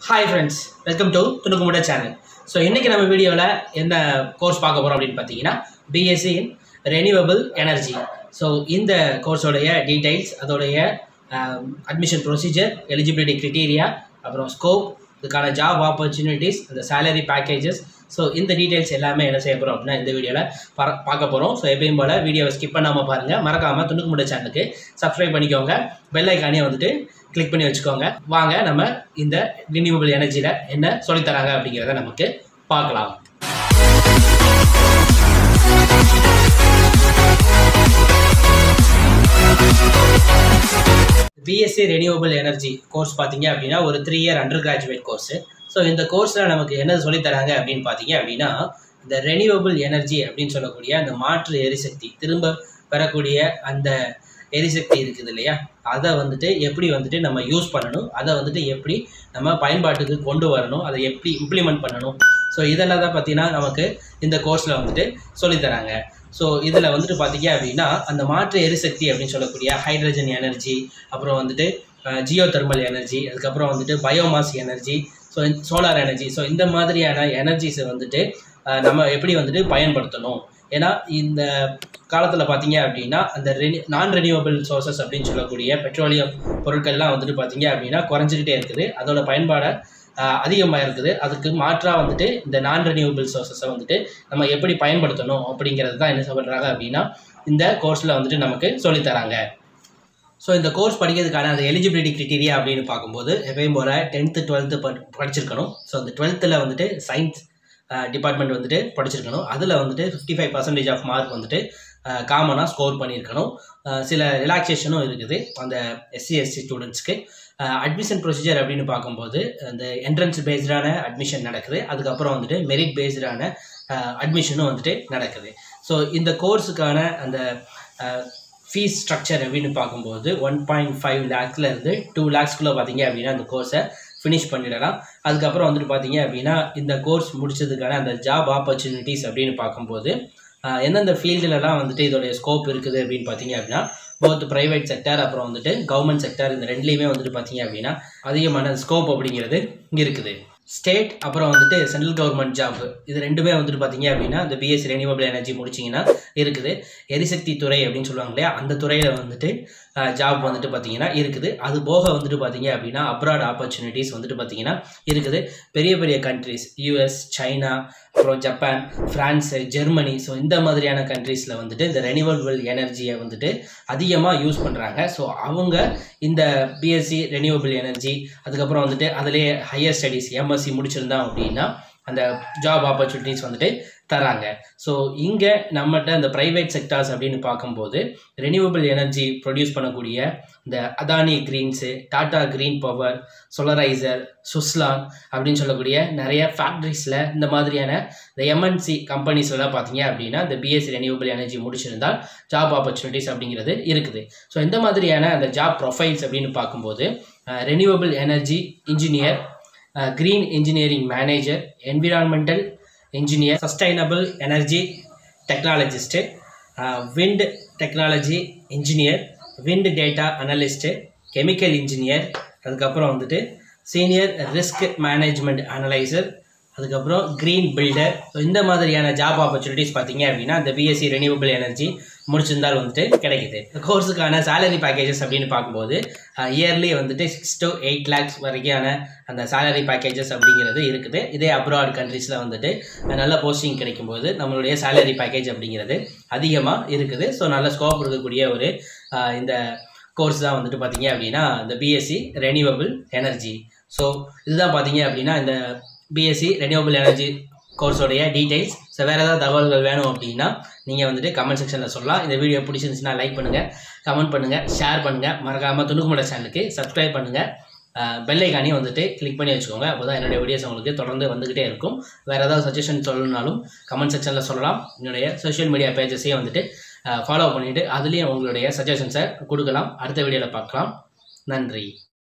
hi friends welcome to துணுக்குமுட channel so இன்றைக்கி நம்ம வீடியோவில் என்ன கோர்ஸ் பார்க்க போகிறோம் அப்படின்னு பார்த்தீங்கன்னா BSc in renewable energy so இந்த கோர்ஸோடைய டீடைல்ஸ் அதோடைய அட்மிஷன் ப்ரொசீஜர் எலிஜிபிலிட்டி க்ரிட்டீரியா அப்புறம் ஸ்கோப் இதுக்கான ஜாப் ஆப்பர்ச்சுனிட்டிஸ் இந்த சேலரி பேக்கேஜஸ் ஸோ இந்த டீடைல்ஸ் எல்லாமே என்ன செய்ய போகிறோம் அப்படின்னா இந்த வீடியோவில் பா பார்க்க போகிறோம் ஸோ எப்பயும் போல் வீடியோவை ஸ்கிப் பண்ணாமல் பாருங்கள் மறக்காமல் துணுக்குமுட சேனலுக்கு சப்ஸ்கிரைப் பண்ணிக்கோங்க பெல் ஐக்கானே வந்துட்டு கிளிக் பண்ணி வச்சுக்கோங்க வாங்க நம்ம இந்த ரினியூவபிள் எனர்ஜியில் என்ன சொல்லித்தராங்க அப்படிங்கிறத நமக்கு பார்க்கலாம் பிஎஸ்சி ரெனியூவபிள் எனர்ஜி கோர்ஸ் பார்த்தீங்க அப்படின்னா ஒரு three year undergraduate course so இந்த கோர்ஸில் நமக்கு என்ன சொல்லித் தராங்க அப்படின்னு பார்த்தீங்க அப்படின்னா இந்த ரெனியூவபிள் எனர்ஜி அப்படின்னு சொல்லக்கூடிய அந்த மாற்று எரிசக்தி திரும்ப பெறக்கூடிய அந்த எரிசக்தி இருக்குது இல்லையா அதை வந்துட்டு எப்படி வந்துட்டு நம்ம யூஸ் பண்ணணும் அதை வந்துட்டு எப்படி நம்ம பயன்பாட்டுக்கு கொண்டு வரணும் அதை எப்படி இம்ப்ளிமெண்ட் பண்ணணும் ஸோ இதெல்லாம் தான் பார்த்தீங்கன்னா நமக்கு இந்த கோர்ஸில் வந்துட்டு சொல்லித்தராங்க ஸோ இதில் வந்துட்டு பார்த்தீங்க அப்படின்னா அந்த மாற்று எரிசக்தி அப்படின்னு சொல்லக்கூடிய ஹைட்ரஜன் எனர்ஜி அப்புறம் வந்துட்டு ஜியோ தெர்மல் எனர்ஜி அதுக்கப்புறம் வந்துட்டு biomass energy so solar energy so இந்த மாதிரியான எனர்ஜிஸை வந்துட்டு அஹ், நம்ம எப்படி வந்துட்டு பயன்படுத்தணும் ஏன்னா இந்த காலத்தில் பார்த்தீங்க அப்படின்னா அந்த ரெனி நான் ரெனியூவபிள் சோர்சஸ் அப்படின்னு சொல்லக்கூடிய பெட்ரோலியம் பொருட்கள்லாம் வந்துட்டு பார்த்தீங்க அப்படின்னா குறைஞ்சிக்கிட்டே இருக்குது அதோட பயன்பாடை அதிகமாக இருக்குது அதுக்கு மாற்றாக வந்துட்டு இந்த நான் ரெனியூவபிள் சோர்சஸை வந்துட்டு நம்ம எப்படி பயன்படுத்தணும் அப்படிங்கிறது தான் என்ன சொல்கிறாங்க அப்படின்னா இந்த கோர்ஸில் வந்துட்டு நமக்கு சொல்லித்தராங்க ஸோ இந்த கோர்ஸ் படிக்கிறதுக்கான அந்த எலிஜிபிலிட்டி கிரிட்டீரியா அப்படின்னு பார்க்கும்போது எப்பயும் போல் டென்த்து டுவெல்த்து படிச்சிருக்கணும் ஸோ அந்த டுவெல்த்தில் வந்துட்டு சயின்ஸ் டிபார்ட்மெண்ட் வந்துட்டு படிச்சிருக்கணும் அதில் வந்துட்டு fifty five percentage of mark வந்துட்டு காமனாக ஸ்கோர் பண்ணியிருக்கணும் அஹ் சில ரிலாக்ஸேஷனும் இருக்குது அந்த எஸ்சி எஸ்சி ஸ்டூடெண்ட்ஸ்க்கு அட்மிஷன் ப்ரொசீஜர் அப்படின்னு பார்க்கும்போது அந்த என்ட்ரன்ஸ் பேஸ்டான அட்மிஷன் நடக்குது அதுக்கப்புறம் வந்துட்டு மெரிட் பேஸ்டான அட்மிஷனும் வந்துட்டு நடக்குது ஸோ இந்த கோர்ஸுக்கான அந்த ஃபீஸ் ஸ்ட்ரக்சர் அப்படின்னு பார்க்கும்போது ஒன் பாயிண்ட் ஃபைவ் லேக்ஸ்லேருந்து டூ லேக்ஸ்க்குள்ளே பார்த்தீங்க அப்படின்னா அந்த கோர்ஸை ஃபினிஷ் பண்ணிடலாம் அதுக்கப்புறம் வந்துட்டு பார்த்தீங்க அப்படின்னா இந்த கோர்ஸ் முடிச்சதுக்கான அந்த ஜாப் ஆப்பர்ச்சுனிட்டிஸ் அப்படின்னு பார்க்கும்போது ஆஹ், எந்தெந்த ஃபீல்டுலலாம் வந்துட்டு இதோடைய ஸ்கோப் இருக்குது அப்படின்னு பார்த்தீங்க அப்படின்னா போத் ப்ரைவேட் செக்டர் அப்புறம் வந்துட்டு கவர்மெண்ட் செக்டர் இந்த ரெண்டுலேயுமே வந்துட்டு பார்த்தீங்க அப்படின்னா அதிகமான ஸ்கோப் அப்படிங்கிறது இருக்குது ஸ்டேட் அப்புறம் வந்துட்டு சென்ட்ரல் கவர்மெண்ட் ஜாப் இது ரெண்டுமே வந்துட்டு பார்த்தீங்க அப்படின்னா இந்த பிஎஸ்சி ரெனியூவபிள் எனர்ஜி முடிச்சிங்கன்னா இருக்குது எரிசக்தி துறை அப்படின்னு சொல்லுவாங்க இல்லையா அந்த துறையில் வந்துட்டு ஜாப் வந்துட்டு பார்த்தீங்கன்னா இருக்குது அது போக வந்துட்டு பார்த்தீங்க அப்படின்னா அப்ராட் ஆப்பர்ச்சுனிட்டிஸ் வந்துட்டு பார்த்தீங்கன்னா இருக்குது பெரிய பெரிய கண்ட்ரிஸ் யூஎஸ் சைனா அப்புறம் ஜப்பான் ஃப்ரான்ஸு ஜெர்மனி ஸோ இந்த மாதிரியான கண்ட்ரீஸில் வந்துட்டு இந்த ரெனியூவபிள் எனர்ஜியை வந்துட்டு அதிகமாக யூஸ் பண்ணுறாங்க ஸோ அவங்க இந்த பிஎஸ்சி ரெனியூவபிள் எனர்ஜி அதுக்கப்புறம் வந்துட்டு அதிலே ஹையர் ஸ்டடீஸ் எம்எஸ்சி முடிச்சிருந்தோம் அப்படின்னா அந்த ஜாப் ஆப்பர்ச்சுனிட்டிஸ் வந்துட்டு தராங்க ஸோ இங்கே நம்மகிட்ட இந்த ப்ரைவேட் செக்டார்ஸ் அப்படின்னு பார்க்கும்போது ரெனியூவபிள் எனர்ஜி ப்ரொடியூஸ் பண்ணக்கூடிய இந்த Adani greens Tata green power solarizer Suzlon அப்படின்னு சொல்லக்கூடிய நிறைய ஃபேக்ட்ரிஸில் இந்த மாதிரியான இந்த எம்என்சி கம்பெனிஸ்லாம் பார்த்தீங்க அப்படின்னா இந்த பிஎஸ்சி ரெனியூவபிள் எனர்ஜி முடிச்சிருந்தால் ஜாப் ஆப்பர்ச்சுனிட்டிஸ் அப்படிங்கிறது இருக்குது ஸோ இந்த மாதிரியான அந்த ஜாப் ப்ரொஃபைல்ஸ் அப்படின்னு பார்க்கும்போது renewable energy engineer green engineering manager environmental engineer sustainable energy technologist wind technology engineer wind data analyst chemical engineer அதுக்கப்புறம் வந்துட்டு சீனியர் ரிஸ்க் மேனேஜ்மெண்ட் அனலைசர் அதுக்கப்புறம் க்ரீன் பில்டர் ஸோ இந்த மாதிரியான ஜாப் ஆப்பர்ச்சுனிட்டிஸ் பார்த்தீங்க அப்படின்னா இந்த பிஎஸ்சி ரெனியூவபிள் எனர்ஜி முடிச்சிருந்தால் வந்துட்டு கிடைக்குது கோர்ஸுக்கான சேலரி பேக்கேஜஸ் அப்படின்னு பார்க்கும்போது இயர்லி வந்துட்டு சிக்ஸ் டு எயிட் லேக்ஸ் வரைக்கான அந்த சேலரி பேக்கேஜஸ் அப்படிங்கிறது இருக்குது இதே அப்ராட் கண்ட்ரீஸில் வந்துட்டு நல்ல போஸ்டிங் கிடைக்கும்போது நம்மளுடைய சேலரி பேக்கேஜ் அப்படிங்கிறது அதிகமாக இருக்குது ஸோ நல்ல ஸ்கோப் இருக்கக்கூடிய ஒரு அஹ், இந்த கோர்ஸ் தான் வந்துட்டு பார்த்தீங்க அப்படின்னா இந்த பிஎஸ்சி ரெனியூவபிள் எனர்ஜி ஸோ இதுதான் பார்த்தீங்க அப்படின்னா இந்த பிஎஸ்சி ரெனியூவபிள் எனர்ஜி கோர்ஸோடைய டீடைல்ஸ் ஸோ வேறு ஏதாவது தகவல்கள் வேணும் அப்படின்னா நீங்கள் வந்துட்டு கமெண்ட் செக்ஷனில் சொல்லலாம் இந்த வீடியோ பிடிச்சிருந்துச்சுன்னா லைக் பண்ணுங்கள் கமெண்ட் பண்ணுங்கள் ஷேர் பண்ணுங்கள் மறக்காமல் துணுக்குமட சேனலுக்கு சப்ஸ்கிரைப் பண்ணுங்கள் பெல் ஐக்கானையும் வந்துட்டு கிளிக் பண்ணி வச்சுக்கோங்க அப்போ தான் என்னுடைய வீடியோஸ் உங்களுக்கு தொடர்ந்து வந்துக்கிட்டே இருக்கும் வேறு ஏதாவது சஜஷன் சொல்லணும்னாலும் கமெண்ட் செக்ஷனில் சொல்லலாம் என்னுடைய சோஷியல் மீடியா பேஜஸையும் வந்துட்டு ஃபாலோ பண்ணிவிட்டு அதுலேயும் உங்களுடைய சஜஷன்ஸை கொடுக்கலாம் அடுத்த வீடியோவில் பார்க்கலாம் நன்றி